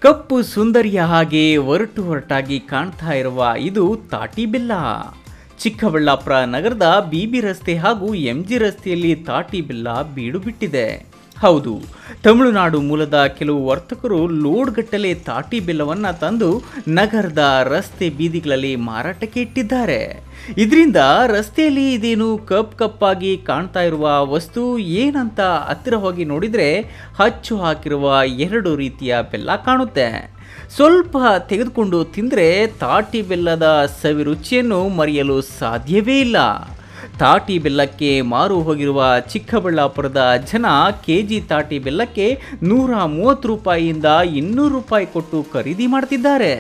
ಕಪ್ಪು ಸುಂದರಿಯ ಹಾಗೆ ಒರಟು ಹೊರಟಾಗಿ ಕಾಣ್ತಾ ಇರುವ ಇದು ತಾಟಿ ಬೆಲ್ಲ ಚಿಕ್ಕಬಳ್ಳಾಪುರ ನಗರದ ಬಿಬಿ ರಸ್ತೆ ಹಾಗೂ ಎಂಜಿ ರಸ್ತೆಯಲ್ಲಿ ತಾಟಿ ಬೆಲ್ಲ ಬೀಡು ಬಿಟ್ಟಿದೆ ಹೌದು ತಮಿಳುನಾಡು ಮೂಲದ ಕೆಲವು ವರ್ತಕರು ಲೋಡ್ಗಟ್ಟಲೆ ತಾಟಿ ಬೆಲ್ಲವನ್ನು ತಂದು ನಗರದ ರಸ್ತೆ ಬೀದಿಗಳಲ್ಲಿ ಮಾರಾಟಕ್ಕೆ ಇಟ್ಟಿದ್ದಾರೆ ಇದರಿಂದ ರಸ್ತೆಯಲ್ಲಿ ಇದೇನು ಕಪ್ ಕಪ್ಪಾಗಿ ಕಾಣ್ತಾ ಇರುವ ವಸ್ತು ಏನಂತ ಹತ್ತಿರ ಹೋಗಿ ನೋಡಿದರೆ ಹಚ್ಚು ಹಾಕಿರುವ ಎರಡು ರೀತಿಯ ಬೆಲ್ಲ ಕಾಣುತ್ತೆ ಸ್ವಲ್ಪ ತೆಗೆದುಕೊಂಡು ತಿಂದರೆ ತಾಟಿ ಬೆಲ್ಲದ ಸವಿ ರುಚಿಯನ್ನು ಮರೆಯಲು ಸಾಧ್ಯವೇ ಇಲ್ಲ ತಾಟಿ ಬೆಲ್ಲಕ್ಕೆ ಮಾರು ಹೋಗಿರುವ ಚಿಕ್ಕಬಳ್ಳಾಪುರದ ಜನ ಕೆ ಜಿ ತಾಟಿ ಬೆಲ್ಲಕ್ಕೆ ನೂರ ಮೂವತ್ತು ರೂಪಾಯಿಯಿಂದ ಇನ್ನೂರು ರೂಪಾಯಿ ಕೊಟ್ಟು ಖರೀದಿ ಮಾಡ್ತಿದ್ದಾರೆ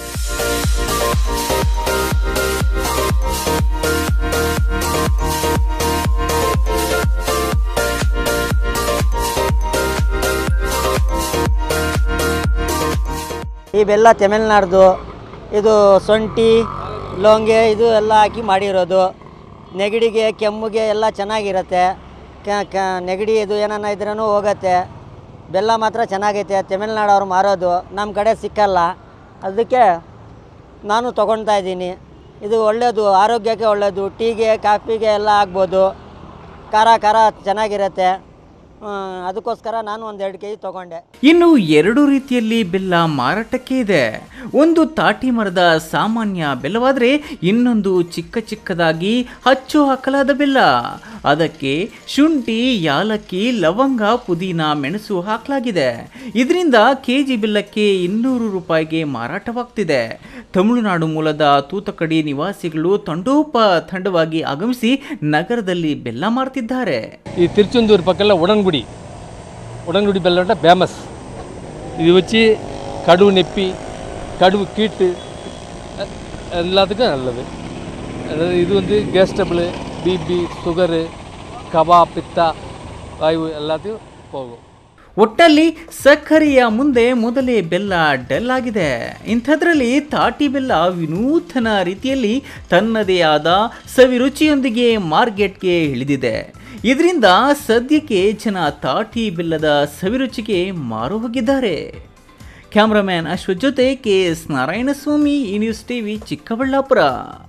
ಈ ಬೆಲ್ಲ ತಮಿಳ್ನಾಡ್ದು ಇದು ಶುಂಠಿ ಲವಂಗೆ ಇದು ಎಲ್ಲ ಹಾಕಿ ಮಾಡಿರೋದು ನೆಗಡಿಗೆ ಕೆಮ್ಮಿಗೆ ಎಲ್ಲ ಚೆನ್ನಾಗಿರುತ್ತೆ ಕ ಕ ನೆಗಡಿ ಇದು ಏನನ್ನ ಇದ್ರೂ ಹೋಗತ್ತೆ ಬೆಲ್ಲ ಮಾತ್ರ ಚೆನ್ನಾಗೈತೆ ತಮಿಳ್ನಾಡವ್ರು ಮಾರೋದು ನಮ್ಮ ಕಡೆ ಸಿಕ್ಕಲ್ಲ ಅದಕ್ಕೆ ನಾನು ತೊಗೊಳ್ತಾ ಇದ್ದೀನಿ ಇದು ಒಳ್ಳೆಯದು ಆರೋಗ್ಯಕ್ಕೆ ಒಳ್ಳೆಯದು ಟೀಗೆ ಕಾಫಿಗೆ ಎಲ್ಲ ಆಗ್ಬೋದು ಖಾರ ಖಾರ ಚೆನ್ನಾಗಿರುತ್ತೆ ಆ, ಅದಕ್ಕೋಸ್ಕರ ನಾನು ಒಂದು ಎರಡು ಕೆ ಜಿ ತೊಗೊಂಡೆ ಇನ್ನು ಎರಡು ರೀತಿಯಲ್ಲಿ ಬೆಲ್ಲ ಮಾರಾಟಕ್ಕೆ ಇದೆ ಒಂದು ತಾಟಿ ಮರದ ಸಾಮಾನ್ಯ ಬೆಲ್ಲವಾದರೆ ಇನ್ನೊಂದು ಚಿಕ್ಕ ಚಿಕ್ಕದಾಗಿ ಹಚ್ಚು ಹಾಕಲಾದ ಬೆಲ್ಲ ಅದಕ್ಕೆ ಶುಂಠಿ ಯಾಲಕ್ಕಿ ಲವಂಗ ಪುದೀನ ಮೆಣಸು ಹಾಕಲಾಗಿದೆ ಇದರಿಂದ ಕೆ ಜಿ ಬೆಲ್ಲಕ್ಕೆ ಇನ್ನೂರು ರೂಪಾಯಿಗೆ ಮಾರಾಟವಾಗ್ತಿದೆ ತಮಿಳುನಾಡು ಮೂಲದ ತೂತಕಡಿ ನಿವಾಸಿಗಳು ತಂಡೋಪ ತಂಡವಾಗಿ ಆಗಮಿಸಿ ನಗರದಲ್ಲಿ ಬೆಲ್ಲ ಮಾರ್ತಿದ್ದಾರೆ ఈ తిరుచెందూరు పక్కన ఉడన్గుడి ఉడన్గుడి బెల్లం అంటే ఫేమస్ ఇది వచ్చి கடுவு நெப்பி கடுவு கீட்டு அ- எல்லாத்துக்கும் நல்லது அதாவது இது வந்து கேஸ் டபுள் பிபி சுகரு கபா பித்தா வாயு எல்லாத்தையும் போகும் ಒಟ್ಟಲ್ಲಿ ಸಕ್ಕರೆಯ ಮುಂದೆ ಮೊದಲೇ ಬೆಲ್ಲ ಡಲ್ ಆಗಿದೆ ಇಂಥದ್ರಲ್ಲಿ ತಾಟಿ ಬೆಲ್ಲ ವಿನೂತನ ರೀತಿಯಲ್ಲಿ ತನ್ನದೇ ಆದ ಸವಿರುಚಿಯೊಂದಿಗೆ ಮಾರ್ಕೆಟ್ಗೆ ಇಳಿದಿದೆ ಇದರಿಂದ ಸದ್ಯಕ್ಕೆ ಜನ ತಾಟಿ ಬೆಲ್ಲದ ಸವಿರುಚಿಗೆ ಮಾರು ಹೋಗಿದ್ದಾರೆ ಕ್ಯಾಮ್ರಾಮ್ಯಾನ್ ಅಶ್ವಥ್ ಜೊತೆ ಕೆ ಎಸ್ ನಾರಾಯಣಸ್ವಾಮಿ ಈ ನ್ಯೂಸ್ ಟಿವಿ ಚಿಕ್ಕಬಳ್ಳಾಪುರ